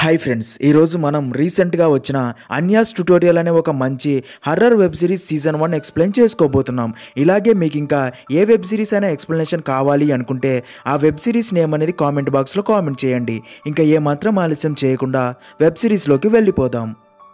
hi friends ఈరోజు మనం రీసెంట్గా వచ్చిన అన్యాస్ ట్యుటోరియల్ అనే ఒక మంచి horror web series season one explain చేసుకోబోతున్నాం ఇలాగే మీకు ఇంకా ఏ వెబ్ సిరీస్ అయినా ఎక్స్ప్లెనేషన్ కావాలి అనుకుంటే ఆ వెబ్ సిరీస్ నేమ్ అనేది కామెంట్ బాక్స్లో కామెంట్ చేయండి ఇంకా ఏ మాత్రం ఆలస్యం చేయకుండా వెబ్ సిరీస్లోకి వెళ్ళిపోదాం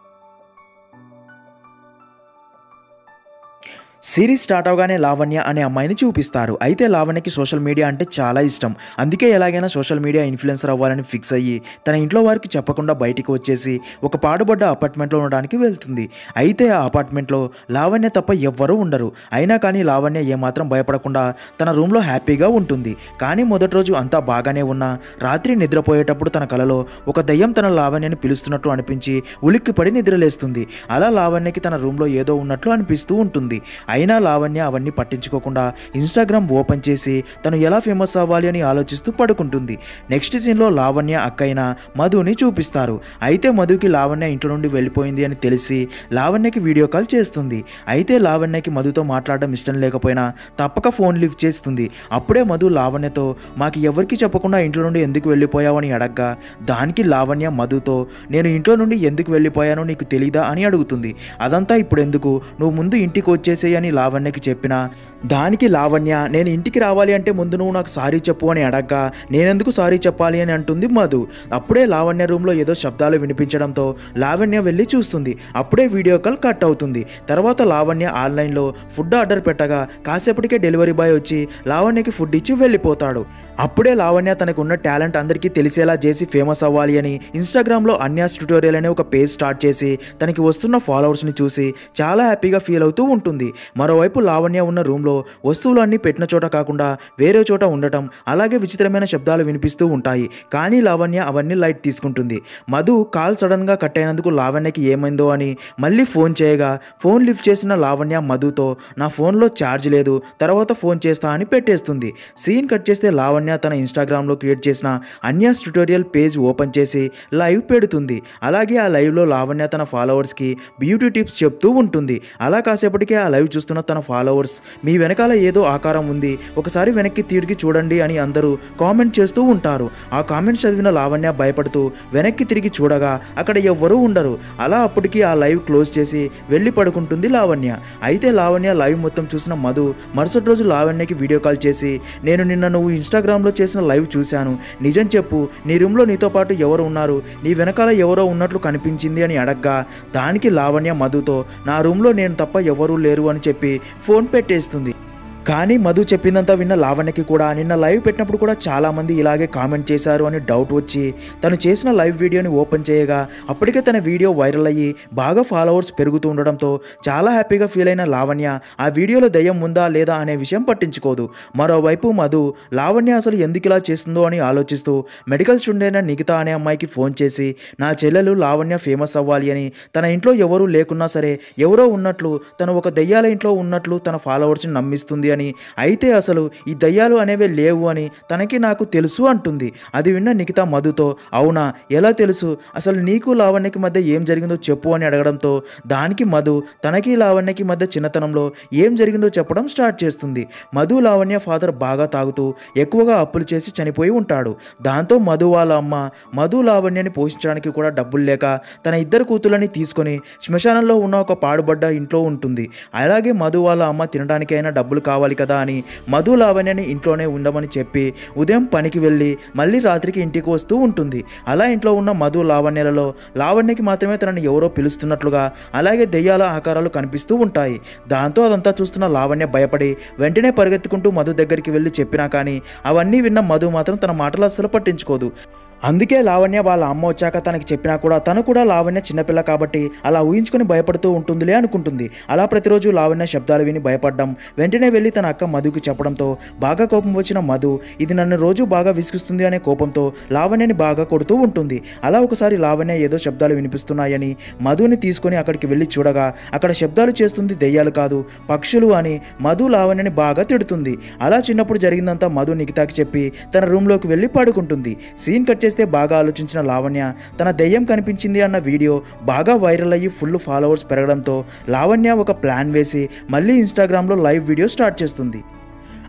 సిరీస్ స్టార్ట్ అవగానే లావణ్య అనే అమ్మాయిని చూపిస్తారు అయితే లావణ్యకి సోషల్ మీడియా అంటే చాలా ఇష్టం అందుకే ఎలాగైనా సోషల్ మీడియా ఇన్ఫ్లుయెన్సర్ అవ్వాలని ఫిక్స్ అయ్యి తన ఇంట్లో వారికి చెప్పకుండా బయటికి వచ్చేసి ఒక పాడుబడ్డ అపార్ట్మెంట్లో ఉండడానికి వెళ్తుంది అయితే ఆ అపార్ట్మెంట్లో లావణ్య తప్ప ఎవ్వరూ ఉండరు అయినా కానీ లావణ్య ఏమాత్రం భయపడకుండా తన రూమ్లో హ్యాపీగా ఉంటుంది కానీ మొదటి రోజు అంతా బాగానే ఉన్నా రాత్రి నిద్రపోయేటప్పుడు తన కలలో ఒక దయ్యం తన లావణ్యని పిలుస్తున్నట్టు అనిపించి ఉలిక్కిపడి నిద్రలేస్తుంది అలా లావణ్యకి తన రూమ్లో ఏదో ఉన్నట్లు అనిపిస్తూ ఉంటుంది అయినా లావణ్య అవన్నీ పట్టించుకోకుండా ఇన్స్టాగ్రామ్ ఓపెన్ చేసి తను ఎలా ఫేమస్ అవ్వాలి అని ఆలోచిస్తూ పడుకుంటుంది నెక్స్ట్ సీన్లో లావణ్య అక్కయిన మధుని చూపిస్తారు అయితే మధుకి లావణ్య ఇంట్లో నుండి వెళ్ళిపోయింది అని తెలిసి లావణ్యకి వీడియో కాల్ చేస్తుంది అయితే లావణ్యకి మధుతో మాట్లాడడం ఇష్టం లేకపోయినా తప్పక ఫోన్ లిఫ్ట్ చేస్తుంది అప్పుడే మధు లావణ్యతో మాకు ఎవరికి చెప్పకుండా ఇంట్లో నుండి ఎందుకు వెళ్ళిపోయావని అడగ్గా దానికి లావణ్య మధుతో నేను ఇంట్లో నుండి ఎందుకు వెళ్ళిపోయానో నీకు తెలీదా అని అడుగుతుంది అదంతా ఇప్పుడు ఎందుకు నువ్వు ముందు ఇంటికి వచ్చేసేయ్ అని లావణ్యకి చెప్పినా దానికి లావణ్య నేను ఇంటికి రావాలి అంటే ముందు నువ్వు నాకు సారీ చెప్పు అని అడగ్గా నేనెందుకు సారీ చెప్పాలి అని అంటుంది మధు అప్పుడే లావణ్య రూమ్లో ఏదో శబ్దాలు వినిపించడంతో లావణ్య వెళ్ళి చూస్తుంది అప్పుడే వీడియో కాల్ కట్ అవుతుంది తర్వాత లావణ్య ఆన్లైన్లో ఫుడ్ ఆర్డర్ పెట్టగా కాసేపటికే డెలివరీ బాయ్ వచ్చి లావణ్యకి ఫుడ్ ఇచ్చి వెళ్ళిపోతాడు అప్పుడే లావణ్య తనకు ఉన్న టాలెంట్ అందరికీ తెలిసేలా చేసి ఫేమస్ అవ్వాలి అని ఇన్స్టాగ్రామ్లో అన్యాస్ ట్యుటోరియల్ అనే ఒక పేజ్ స్టార్ట్ చేసి తనకి వస్తున్న ఫాలోవర్స్ని చూసి చాలా హ్యాపీగా ఫీల్ అవుతూ ఉంటుంది మరోవైపు లావణ్య ఉన్న రూమ్లో వస్తువులు అన్నీ పెట్టిన చోట కాకుండా వేరే చోట ఉండటం అలాగే విచిత్రమైన శబ్దాలు వినిపిస్తూ ఉంటాయి కానీ లావణ్య అవన్నీ లైట్ తీసుకుంటుంది మధు కాల్ సడన్గా కట్ అయినందుకు లావణ్యకి ఏమైందో అని మళ్ళీ ఫోన్ చేయగా ఫోన్ లిఫ్ట్ చేసిన లావణ్య మధుతో నా ఫోన్లో ఛార్జ్ లేదు తర్వాత ఫోన్ చేస్తా అని పెట్టేస్తుంది సీన్ కట్ చేస్తే లావణ్య తన ఇన్స్టాగ్రామ్లో క్రియేట్ చేసిన అన్యాస్ ట్యుటోరియల్ పేజ్ ఓపెన్ చేసి లైవ్ పెడుతుంది అలాగే ఆ లైవ్లో లావణ్య తన ఫాలోవర్స్కి బ్యూటీ టిప్స్ చెప్తూ ఉంటుంది అలా కాసేపటికే ఆ లైవ్ చూస్తున్న తన ఫాలోవర్స్ మీ వెనకాల ఏదో ఆకారం ఉంది ఒకసారి వెనక్కి తిరిగి చూడండి అని అందరూ కామెంట్ చేస్తూ ఉంటారు ఆ కామెంట్స్ చదివిన లావణ్య భయపడుతూ వెనక్కి తిరిగి చూడగా అక్కడ ఎవ్వరూ ఉండరు అలా అప్పటికి ఆ లైవ్ క్లోజ్ చేసి వెళ్ళి పడుకుంటుంది లావణ్య అయితే లావణ్య లైవ్ మొత్తం చూసిన మధు మరుసటి రోజు లావణ్యకి వీడియో కాల్ చేసి నేను నిన్న నువ్వు ఇన్స్టాగ్రామ్లో చేసిన లైవ్ చూశాను నిజం చెప్పు నీ రూమ్లో నీతో పాటు ఎవరు ఉన్నారు నీ వెనకాల ఎవరో ఉన్నట్లు కనిపించింది అని అడగ్గా దానికి లావణ్య మధుతో నా రూమ్లో నేను తప్ప ఎవరూ లేరు అని చెప్పి ఫోన్ పెట్టేస్తుంది కానీ మధు చెప్పిందంతా విన్న లావణ్యకి కూడా నిన్న లైవ్ పెట్టినప్పుడు కూడా చాలామంది ఇలాగే కామెంట్ చేశారు అని డౌట్ వచ్చి తను చేసిన లైవ్ వీడియోని ఓపెన్ చేయగా అప్పటికే తన వీడియో వైరల్ అయ్యి బాగా ఫాలోవర్స్ పెరుగుతూ ఉండడంతో చాలా హ్యాపీగా ఫీల్ అయిన లావణ్య ఆ వీడియోలో దయ్యం ఉందా లేదా అనే విషయం పట్టించుకోదు మరోవైపు మధు లావణ్య అసలు ఎందుకు ఇలా చేస్తుందో అని ఆలోచిస్తూ మెడికల్ స్టూడెంట్ అయిన నిఖిత అనే అమ్మాయికి ఫోన్ చేసి నా చెల్లెలు లావణ్య ఫేమస్ అవ్వాలి అని తన ఇంట్లో ఎవరూ లేకున్నా సరే ఎవరో ఉన్నట్లు తను ఒక దయ్యాల ఇంట్లో ఉన్నట్లు తన ఫాలోవర్స్ని నమ్మిస్తుంది అని అయితే అసలు ఈ దయ్యాలు అనేవే లేవు అని తనకి నాకు తెలుసు అంటుంది అది విన్న నిఖిత మధుతో అవునా ఎలా తెలుసు అసలు నీకు లావణ్యకి మధ్య ఏం జరిగిందో చెప్పు అని అడగడంతో దానికి మధు తనకి లావణ్యకి మధ్య చిన్నతనంలో ఏం జరిగిందో చెప్పడం స్టార్ట్ చేస్తుంది మధు లావణ్య ఫాదర్ బాగా తాగుతూ ఎక్కువగా అప్పులు చేసి చనిపోయి ఉంటాడు దాంతో మధు వాళ్ళ అమ్మ మధు లావణ్యని పోషించడానికి కూడా డబ్బులు లేక తన ఇద్దరు కూతుళ్ళని తీసుకొని శ్మశానంలో ఉన్న ఒక పాడుబడ్డ ఇంట్లో ఉంటుంది అలాగే మధు వాళ్ళ అమ్మ తినడానికైనా డబ్బులు కావాలి కదా అని మధు లావణ్యని ఇంట్లోనే ఉండమని చెప్పి ఉదయం పనికి వెళ్ళి మళ్ళీ రాత్రికి ఇంటికి వస్తూ ఉంటుంది అలా ఇంట్లో ఉన్న మధు లావణ్యలలో లావణ్యకి మాత్రమే తనని ఎవరో పిలుస్తున్నట్లుగా అలాగే దెయ్యాల ఆకారాలు కనిపిస్తూ ఉంటాయి దాంతో అదంతా చూస్తున్న లావణ్య భయపడి వెంటనే పరిగెత్తుకుంటూ మధు దగ్గరికి వెళ్ళి చెప్పినా కానీ అవన్నీ విన్న మధు మాత్రం తన మాటలు అస్సలు పట్టించుకోదు అందుకే లావణ్య వాళ్ళ అమ్మ వచ్చాక తనకి చెప్పినా కూడా తను కూడా లావణ్య చిన్నపిల్ల కాబట్టి అలా ఊహించుకొని భయపడుతూ ఉంటుందిలే అనుకుంటుంది అలా ప్రతిరోజు లావణ్య శబ్దాలు విని భయపడ్డం వెంటనే వెళ్ళి తన అక్క మధుకి చెప్పడంతో బాగా కోపం వచ్చిన మధు ఇది నన్ను రోజు బాగా విసిగిస్తుంది అనే కోపంతో లావణ్యని బాగా కొడుతూ ఉంటుంది అలా ఒకసారి లావణ్య ఏదో శబ్దాలు వినిపిస్తున్నాయని మధుని తీసుకొని అక్కడికి వెళ్ళి చూడగా అక్కడ శబ్దాలు చేస్తుంది దెయ్యాలు కాదు పక్షులు అని మధు లావణ్యని బాగా తిడుతుంది అలా చిన్నప్పుడు జరిగిందంతా మధు నిఖితాకి చెప్పి తన రూమ్లోకి వెళ్ళి పడుకుంటుంది సీన్ కట్ చేస్తే బాగా ఆలోచించిన లావణ్య తన దెయ్యం కనిపించింది అన్న వీడియో బాగా వైరల్ అయ్యి ఫుల్ ఫాలోవర్స్ పెరగడంతో లావణ్య ఒక ప్లాన్ వేసి మళ్ళీ ఇన్స్టాగ్రామ్లో లైవ్ వీడియో స్టార్ట్ చేస్తుంది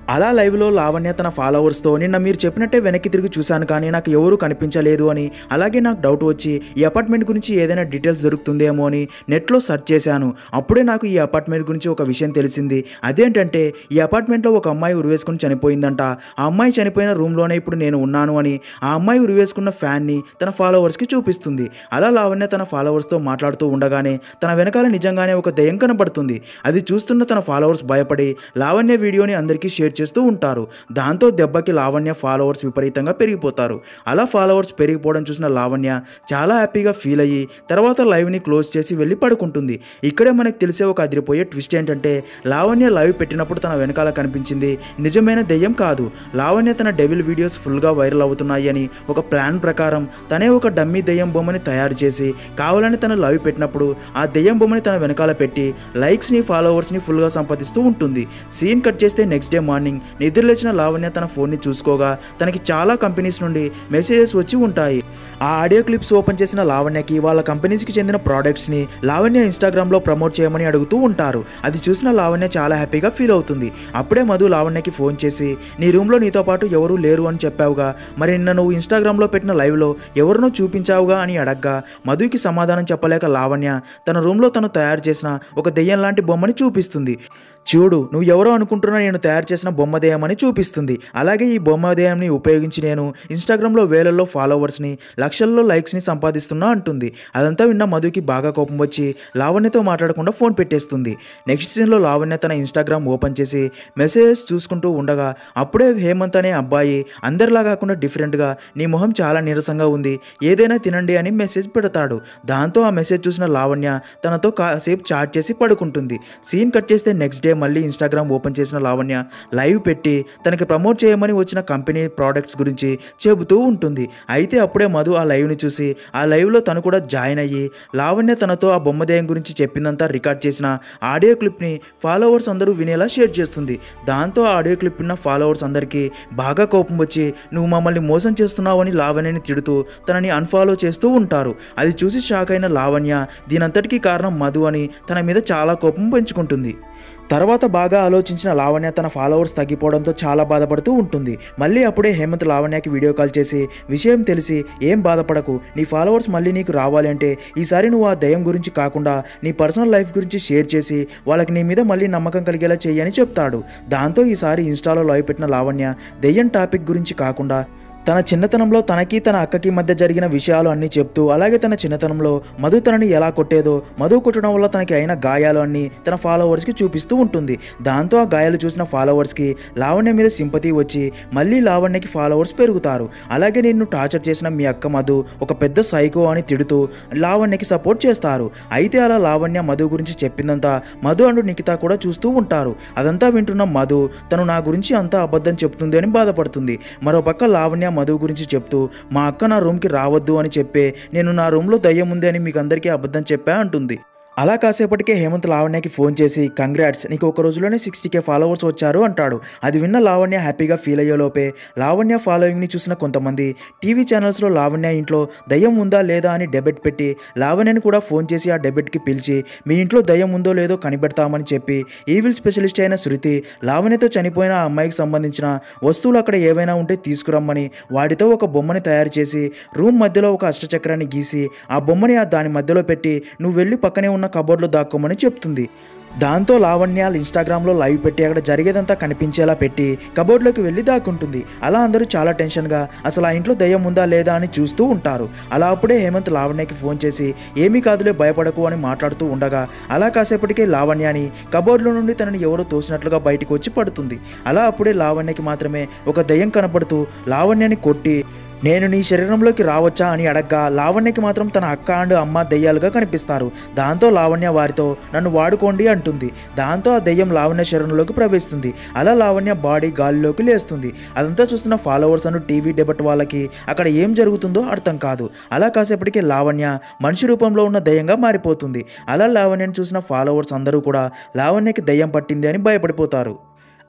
అలా లైవ్లో లావణ్య తన ఫాలోవర్స్తో నిన్న మీరు చెప్పినట్టే వెనక్కి తిరిగి చూశాను కానీ నాకు ఎవరూ కనిపించలేదు అని అలాగే నాకు డౌట్ వచ్చి ఈ అపార్ట్మెంట్ గురించి ఏదైనా డీటెయిల్స్ దొరుకుతుందేమో అని నెట్లో సెర్చ్ చేశాను అప్పుడే నాకు ఈ అపార్ట్మెంట్ గురించి ఒక విషయం తెలిసింది అదేంటంటే ఈ అపార్ట్మెంట్లో ఒక అమ్మాయి ఉరివేసుకుని చనిపోయిందంట ఆ అమ్మాయి చనిపోయిన రూమ్లోనే ఇప్పుడు నేను ఉన్నాను అని ఆ అమ్మాయి ఉరివేసుకున్న ఫ్యాన్ని తన ఫాలోవర్స్కి చూపిస్తుంది అలా లావణ్య తన ఫాలోవర్స్తో మాట్లాడుతూ ఉండగానే తన వెనకాల నిజంగానే ఒక దయ్యం కనబడుతుంది అది చూస్తున్న తన ఫాలోవర్స్ భయపడి లావణ్య వీడియోని అందరికీ షేర్ చేస్తూ ఉంటారు దాంతో దెబ్బకి లావణ్య ఫాలోవర్స్ విపరీతంగా పెరిగిపోతారు అలా ఫాలోవర్స్ పెరిగిపోవడం చూసిన లావణ్య చాలా హ్యాపీగా ఫీల్ అయ్యి తర్వాత లైవ్ని క్లోజ్ చేసి వెళ్ళి పడుకుంటుంది ఇక్కడే మనకు తెలిసే ఒక అదిరిపోయే ట్విస్ట్ ఏంటంటే లావణ్య లైవ్ పెట్టినప్పుడు తన వెనకాల కనిపించింది నిజమైన దెయ్యం కాదు లావణ్య తన డెవిల్ వీడియోస్ ఫుల్గా వైరల్ అవుతున్నాయి అని ఒక ప్లాన్ ప్రకారం తనే ఒక డమ్మీ దెయ్యం బొమ్మని తయారు చేసి కావాలని తన లైవ్ పెట్టినప్పుడు ఆ దెయ్యం బొమ్మని తన వెనకాల పెట్టి లైక్స్ని ఫాలోవర్స్ని ఫుల్గా సంపాదిస్తూ ఉంటుంది సీన్ కట్ చేస్తే నెక్స్ట్ డే మార్నింగ్ నిద్రలేచిన లావణ్య తన ఫోన్ని చూసుకోగా తనకి చాలా కంపెనీస్ నుండి మెసేజెస్ వచ్చి ఉంటాయి ఆ ఆడియో క్లిప్స్ ఓపెన్ చేసిన లావణ్యకి వాళ్ళ కంపెనీస్కి చెందిన ప్రోడక్ట్స్ని లావణ్య ఇన్స్టాగ్రామ్లో ప్రమోట్ చేయమని అడుగుతూ ఉంటారు అది చూసిన లావణ్య చాలా హ్యాపీగా ఫీల్ అవుతుంది అప్పుడే మధు లావణ్యకి ఫోన్ చేసి నీ రూమ్లో నీతో పాటు ఎవరూ లేరు అని చెప్పావుగా మరి నిన్న నువ్వు ఇన్స్టాగ్రామ్లో పెట్టిన లైవ్లో ఎవరినో చూపించావుగా అని అడగ్గా మధుకి సమాధానం చెప్పలేక లావణ్య తన రూమ్లో తను తయారు చేసిన ఒక దెయ్యం లాంటి బొమ్మని చూపిస్తుంది చూడు నువ్వు ఎవరో అనుకుంటున్నా నేను తయారు చేసిన బొమ్మదేయం అని చూపిస్తుంది అలాగే ఈ బొమ్మదేయంని ఉపయోగించి నేను ఇన్స్టాగ్రామ్లో వేలల్లో ఫాలోవర్స్ని లక్షల్లో లైక్స్ని సంపాదిస్తున్నా అంటుంది అదంతా విన్న మధుకి బాగా కోపం వచ్చి లావణ్యతో మాట్లాడకుండా ఫోన్ పెట్టేస్తుంది నెక్స్ట్ సీన్లో లావణ్య తన ఇన్స్టాగ్రామ్ ఓపెన్ చేసి మెసేజెస్ చూసుకుంటూ ఉండగా అప్పుడే హేమంత్ అనే అబ్బాయి అందరిలా కాకుండా డిఫరెంట్గా నీ మొహం చాలా నీరసంగా ఉంది ఏదైనా తినండి అని మెసేజ్ పెడతాడు దాంతో ఆ మెసేజ్ చూసిన లావణ్య తనతో కాసేపు చాట్ చేసి పడుకుంటుంది సీన్ కట్ చేస్తే నెక్స్ట్ డే మళ్ళీ ఇన్స్టాగ్రామ్ ఓపెన్ చేసిన లావణ్య లైవ్ పెట్టి తనకి ప్రమోట్ చేయమని వచ్చిన కంపెనీ ప్రోడక్ట్స్ గురించి చెబుతూ ఉంటుంది అయితే అప్పుడే మధు ఆ లైవ్ని చూసి ఆ లైవ్లో తను కూడా జాయిన్ అయ్యి లావణ్య తనతో ఆ బొమ్మదేయం గురించి చెప్పిందంతా రికార్డ్ చేసిన ఆడియో క్లిప్ని ఫాలోవర్స్ అందరూ వినేలా షేర్ చేస్తుంది దాంతో ఆ ఆడియో క్లిప్ విన్న ఫాలోవర్స్ అందరికీ బాగా కోపం వచ్చి నువ్వు మమ్మల్ని మోసం చేస్తున్నావని లావణ్యని తిడుతూ తనని అన్ఫాలో చేస్తూ ఉంటారు అది చూసి షాక్ అయిన లావణ్య దీనంతటికీ కారణం మధు అని తన మీద చాలా కోపం పెంచుకుంటుంది తర్వాత బాగా ఆలోచించిన లావణ్య తన ఫాలోవర్స్ తగ్గిపోవడంతో చాలా బాధపడుతూ ఉంటుంది మళ్ళీ అప్పుడే హేమంత్ లావణ్యకి వీడియో కాల్ చేసి విషయం తెలిసి ఏం బాధపడకు నీ ఫాలోవర్స్ మళ్ళీ నీకు రావాలి అంటే ఈసారి నువ్వు ఆ దయం గురించి కాకుండా నీ పర్సనల్ లైఫ్ గురించి షేర్ చేసి వాళ్ళకి నీ మీద మళ్ళీ నమ్మకం కలిగేలా చెయ్యని చెప్తాడు దాంతో ఈసారి ఇన్స్టాలో లైవ్ పెట్టిన లావణ్య దెయ్యం టాపిక్ గురించి కాకుండా తన చిన్నతనంలో తనకి తన అక్కకి మధ్య జరిగిన విషయాలు అన్నీ చెప్తూ అలాగే తన చిన్నతనంలో మధు తనని ఎలా కొట్టేదో మధు కొట్టడం వల్ల తనకి అయిన గాయాలు అన్నీ తన ఫాలోవర్స్కి చూపిస్తూ ఉంటుంది దాంతో ఆ గాయాలు చూసిన ఫాలోవర్స్కి లావణ్య మీద సింపతి వచ్చి మళ్ళీ లావణ్యకి ఫాలోవర్స్ పెరుగుతారు అలాగే నిన్ను టార్చర్ చేసిన మీ అక్క మధు ఒక పెద్ద సైకో అని తిడుతూ లావణ్యకి సపోర్ట్ చేస్తారు అయితే అలా లావణ్య మధు గురించి చెప్పిందంతా మధు అండ్ నిఖిత కూడా చూస్తూ ఉంటారు అదంతా వింటున్న మధు తను నా గురించి అంతా అబద్ధం చెప్తుంది అని బాధపడుతుంది మరోపక్క లావణ్య మధు గురించి చెప్తూ మా అక్క నా రూమ్కి రావద్దు అని చెప్పే నేను నా రూమ్లో దయ్యం ఉంది అని మీకు అందరికీ అబద్ధం చెప్పా అంటుంది అలా కాసేపటికే హేమంత్ లావణ్యకి ఫోన్ చేసి కంగ్రాట్స్ నీకు ఒక రోజులోనే సిక్స్టీ కే ఫాలోవర్స్ వచ్చారు అంటాడు అది విన్న లావణ్య హ్యాపీగా ఫీల్ అయ్యేలోపే లావణ్య ఫాలోయింగ్ని చూసిన కొంతమంది టీవీ ఛానల్స్లో లావణ్య ఇంట్లో దయ్యం ఉందా లేదా అని డెబెట్ పెట్టి లావణ్యని కూడా ఫోన్ చేసి ఆ డెబెట్కి పిలిచి మీ ఇంట్లో దయ్యం ఉందో లేదో కనిపెడతామని చెప్పి ఈవిల్ స్పెషలిస్ట్ అయిన శృతి లావణ్యతో చనిపోయిన ఆ అమ్మాయికి సంబంధించిన వస్తువులు అక్కడ ఏవైనా ఉంటే తీసుకురమ్మని వాటితో ఒక బొమ్మని తయారు చేసి రూమ్ మధ్యలో ఒక అష్టచక్రాన్ని గీసి ఆ బొమ్మని ఆ దాని మధ్యలో పెట్టి నువ్వు వెళ్ళి పక్కనే ఉన్న కబోర్డ్లో దాక్కోమని చెప్తుంది దాంతో లావణ్య ఇన్స్టాగ్రామ్లో లైవ్ పెట్టి అక్కడ జరిగేదంతా కనిపించేలా పెట్టి కబోర్డ్లోకి వెళ్ళి దాక్కుంటుంది అలా అందరూ చాలా టెన్షన్గా అసలు ఆ ఇంట్లో దయ్యం ఉందా లేదా అని చూస్తూ ఉంటారు అలా అప్పుడే హేమంత్ లావణ్యకి ఫోన్ చేసి ఏమీ కాదులే భయపడకు అని మాట్లాడుతూ ఉండగా అలా కాసేపటికే లావణ్యని కబోర్డ్లో నుండి తనని ఎవరో తోసినట్లుగా బయటికి వచ్చి పడుతుంది అలా అప్పుడే లావణ్యకి మాత్రమే ఒక దయ్యం కనపడుతూ లావణ్యని కొట్టి నేను నీ శరీరంలోకి రావచ్చా అని అడగ్గా లావణ్యకి మాత్రం తన అక్క అండ్ అమ్మ దెయ్యాలుగా కనిపిస్తారు దాంతో లావణ్య వారితో నన్ను వాడుకోండి అంటుంది దాంతో ఆ దెయ్యం లావణ్య శరీరంలోకి ప్రవేశిస్తుంది అలా లావణ్య బాడీ గాలిలోకి లేస్తుంది అదంతా చూస్తున్న ఫాలోవర్స్ అను టీవీ డెబట్ వాళ్ళకి అక్కడ ఏం జరుగుతుందో అర్థం కాదు అలా కాసేపటికి లావణ్య మనిషి రూపంలో ఉన్న దయ్యంగా మారిపోతుంది అలా లావణ్యని చూసిన ఫాలోవర్స్ అందరూ కూడా లావణ్యకి దయ్యం పట్టింది అని భయపడిపోతారు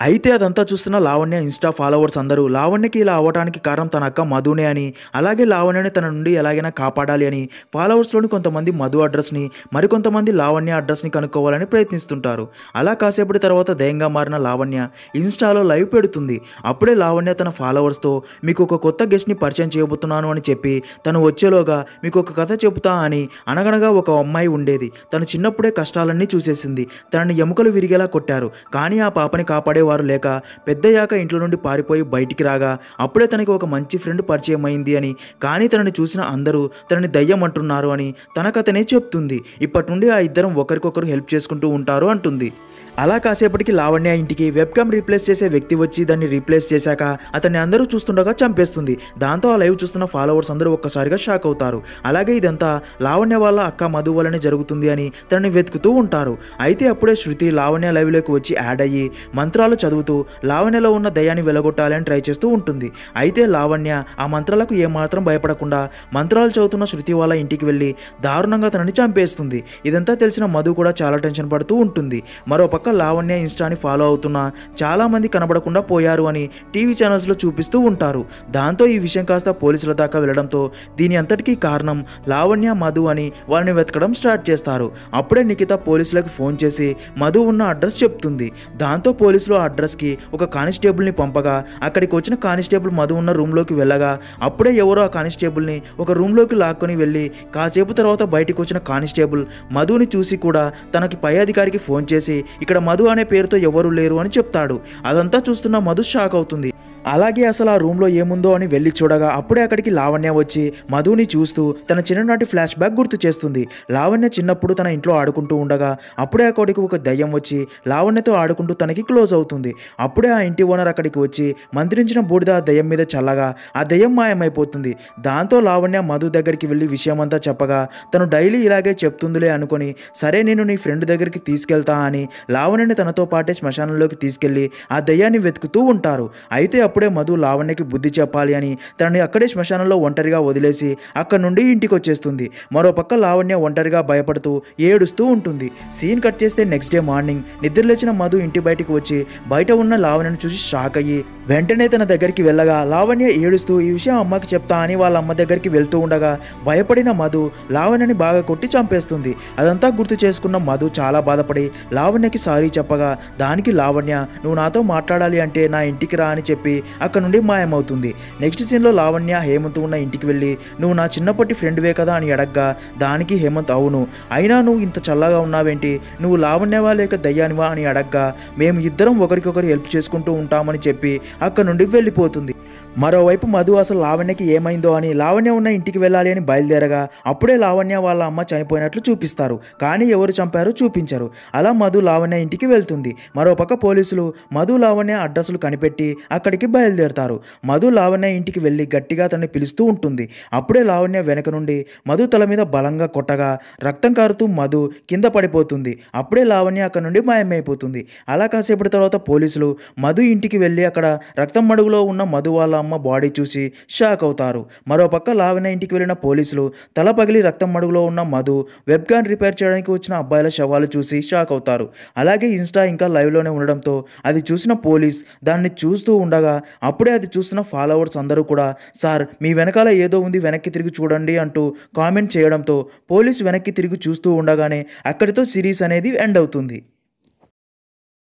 అయితే అదంతా చూస్తున్న లావణ్య ఇన్స్టా ఫాలోవర్స్ అందరూ లావణ్యకి ఇలా అవ్వడానికి కారణం తన అక్క మధునే అని అలాగే లావణ్యని తన నుండి ఎలాగైనా కాపాడాలి అని ఫాలోవర్స్లోని కొంతమంది మధు అడ్రస్ని మరికొంతమంది లావణ్య అడ్రస్ని కనుక్కోవాలని ప్రయత్నిస్తుంటారు అలా కాసేపటి తర్వాత దయంగా మారిన లావణ్య ఇన్స్టాలో లైవ్ పెడుతుంది అప్పుడే లావణ్య తన ఫాలోవర్స్తో మీకు ఒక కొత్త గెస్ట్ని పరిచయం చేయబోతున్నాను అని చెప్పి తను వచ్చేలోగా మీకు ఒక కథ చెబుతా అని అనగనగా ఒక అమ్మాయి ఉండేది తను చిన్నప్పుడే కష్టాలన్నీ చూసేసింది తనని ఎముకలు విరిగేలా కొట్టారు కానీ ఆ పాపని కాపాడేవారు లేక పెద్దయ్యాక ఇంట్లో నుండి పారిపోయి బయటికి రాగా అప్పుడే తనకి ఒక మంచి ఫ్రెండ్ పరిచయం అయింది అని కానీ తనని చూసిన అందరూ తనని దయ్యం అంటున్నారు అని తనకతనే చెప్తుంది ఇప్పటి నుండి ఆ ఇద్దరం ఒకరికొకరు హెల్ప్ చేసుకుంటూ ఉంటారు అంటుంది అలా కాసేపటికి లావణ్య ఇంటికి వెబ్కామ్ రీప్లేస్ చేసే వ్యక్తి వచ్చి దాన్ని రీప్లేస్ చేశాక అతన్ని అందరూ చూస్తుండగా చంపేస్తుంది దాంతో ఆ లైవ్ చూస్తున్న ఫాలోవర్స్ అందరూ ఒక్కసారిగా షాక్ అవుతారు అలాగే ఇదంతా లావణ్య వాళ్ళ అక్క మధు వల్లనే జరుగుతుంది అని తనని వెతుకుతూ ఉంటారు అయితే అప్పుడే శృతి లావణ్య లైవ్లోకి వచ్చి యాడ్ అయ్యి మంత్రాలు చదువుతూ లావణ్యలో ఉన్న దయాన్ని వెలగొట్టాలని ట్రై చేస్తూ ఉంటుంది అయితే లావణ్య ఆ మంత్రాలకు ఏమాత్రం భయపడకుండా మంత్రాలు చదువుతున్న శృతి వాళ్ళ ఇంటికి వెళ్ళి దారుణంగా తనని చంపేస్తుంది ఇదంతా తెలిసిన మధు కూడా చాలా టెన్షన్ పడుతూ ఉంటుంది మరో పక్క లావణ్య ఇన్స్టాని ఫాలో అవుతున్న చాలా మంది కనబడకుండా పోయారు అని టీవీ ఛానల్స్లో చూపిస్తూ ఉంటారు దాంతో ఈ విషయం కాస్త పోలీసుల దాకా వెళ్ళడంతో దీని అంతటికీ కారణం లావణ్య మధు అని వాళ్ళని వెతకడం స్టార్ట్ చేస్తారు అప్పుడే నిఖిత పోలీసులకు ఫోన్ చేసి మధు ఉన్న అడ్రస్ చెప్తుంది దాంతో పోలీసులు ఆ అడ్రస్కి ఒక కానిస్టేబుల్ని పంపగా అక్కడికి వచ్చిన కానిస్టేబుల్ మధు ఉన్న రూమ్లోకి వెళ్ళగా అప్పుడే ఎవరో ఆ కానిస్టేబుల్ని ఒక రూమ్లోకి లాక్కొని వెళ్ళి కాసేపు తర్వాత బయటికి వచ్చిన కానిస్టేబుల్ మధుని చూసి కూడా తనకి పై అధికారికి ఫోన్ చేసి ఇక్కడ మధు అనే పేరుతో ఎవరు లేరు అని చెప్తాడు అదంతా చూస్తున్న మధు షాక్ అవుతుంది అలాగే అసలు ఆ రూమ్లో ఏముందో అని వెళ్ళి చూడగా అప్పుడే అక్కడికి లావణ్య వచ్చి మధుని చూస్తూ తన చిన్ననాటి ఫ్లాష్ బ్యాక్ గుర్తు చేస్తుంది లావణ్య చిన్నప్పుడు తన ఇంట్లో ఆడుకుంటూ ఉండగా అప్పుడే అక్కడికి ఒక దయ్యం వచ్చి లావణ్యతో ఆడుకుంటూ తనకి క్లోజ్ అవుతుంది అప్పుడే ఆ ఇంటి ఓనర్ అక్కడికి వచ్చి మంత్రించిన బూడిద ఆ దయ్యం మీద చల్లగా ఆ దయ్యం మాయమైపోతుంది దాంతో లావణ్య మధు దగ్గరికి వెళ్ళి విషయమంతా చెప్పగా తను డైలీ ఇలాగే చెప్తుందిలే అనుకొని సరే నేను నీ ఫ్రెండ్ దగ్గరికి తీసుకెళ్తా అని లావణ్యని తనతో పాటే శ్మశానంలోకి తీసుకెళ్లి ఆ దయ్యాన్ని వెతుకుతూ ఉంటారు అయితే అప్పుడే మధు లావణ్యకి బుద్ధి చెప్పాలి అని తనని అక్కడే శ్మశానంలో ఒంటరిగా వదిలేసి అక్కడి నుండి ఇంటికి వచ్చేస్తుంది మరోపక్క లావణ్య ఒంటరిగా భయపడుతూ ఏడుస్తూ ఉంటుంది సీన్ కట్ చేస్తే నెక్స్ట్ డే మార్నింగ్ నిద్రలేచిన మధు ఇంటి బయటికి వచ్చి బయట ఉన్న లావణ్యను చూసి షాక్ అయ్యి వెంటనే తన దగ్గరికి వెళ్ళగా లావణ్య ఏడుస్తూ ఈ విషయం అమ్మకి చెప్తా అని వాళ్ళ అమ్మ దగ్గరికి వెళ్తూ ఉండగా భయపడిన మధు లావణ్యని బాగా కొట్టి చంపేస్తుంది అదంతా గుర్తు చేసుకున్న మధు చాలా బాధపడి లావణ్యకి సారీ చెప్పగా దానికి లావణ్య నువ్వు నాతో మాట్లాడాలి అంటే నా ఇంటికి రా అని చెప్పి అక్కడ నుండి మాయమవుతుంది నెక్స్ట్ సీన్లో లావణ్య హేమంత్ ఉన్న ఇంటికి వెళ్ళి నువ్వు నా చిన్నప్పటి ఫ్రెండ్వే కదా అని అడగ్గా దానికి హేమంత్ అవును అయినా నువ్వు ఇంత చల్లగా ఉన్నావేంటి నువ్వు లావణ్యవా లేక దయ్యానివా అని అడగ్గా మేము ఇద్దరం ఒకరికొకరు హెల్ప్ చేసుకుంటూ ఉంటామని చెప్పి అక్కడ నుండి వెళ్ళిపోతుంది మరోవైపు మధు అసలు లావణ్యకి ఏమైందో అని లావణ్య ఉన్న ఇంటికి వెళ్ళాలి అని బయలుదేరగా అప్పుడే లావణ్య వాళ్ళ అమ్మ చనిపోయినట్లు చూపిస్తారు కానీ ఎవరు చంపారో చూపించరు అలా మధు లావణ్య ఇంటికి వెళ్తుంది మరోపక్క పోలీసులు మధు లావణ్య అడ్రస్లు కనిపెట్టి అక్కడికి బయలుదేరతారు మధు లావణ్య ఇంటికి వెళ్ళి గట్టిగా తనని పిలుస్తూ ఉంటుంది అప్పుడే లావణ్య వెనక నుండి మధు తల మీద బలంగా కొట్టగా రక్తం కారుతూ మధు కింద పడిపోతుంది అప్పుడే లావణ్య అక్కడ నుండి మాయమైపోతుంది అలా కాసేపటి తర్వాత పోలీసులు మధు ఇంటికి వెళ్ళి అక్కడ రక్తం మడుగులో ఉన్న మధు వాళ్ళ అమ్మ బాడీ చూసి షాక్ అవుతారు మరోపక్క లావణ్య ఇంటికి వెళ్ళిన పోలీసులు తల పగిలి రక్తం మడుగులో ఉన్న మధు వెబ్కాన్ రిపేర్ చేయడానికి వచ్చిన అబ్బాయిల శవాలు చూసి షాక్ అవుతారు అలాగే ఇన్స్టా ఇంకా లైవ్లోనే ఉండడంతో అది చూసిన పోలీస్ దాన్ని చూస్తూ ఉండగా అప్పుడే అది చూస్తున్న ఫాలోవర్స్ అందరూ కూడా సార్ మీ వెనకాల ఏదో ఉంది వెనక్కి తిరిగి చూడండి అంటూ కామెంట్ చేయడంతో పోలీస్ వెనక్కి తిరిగి చూస్తూ ఉండగానే అక్కడితో సిరీస్ అనేది ఎండ్ అవుతుంది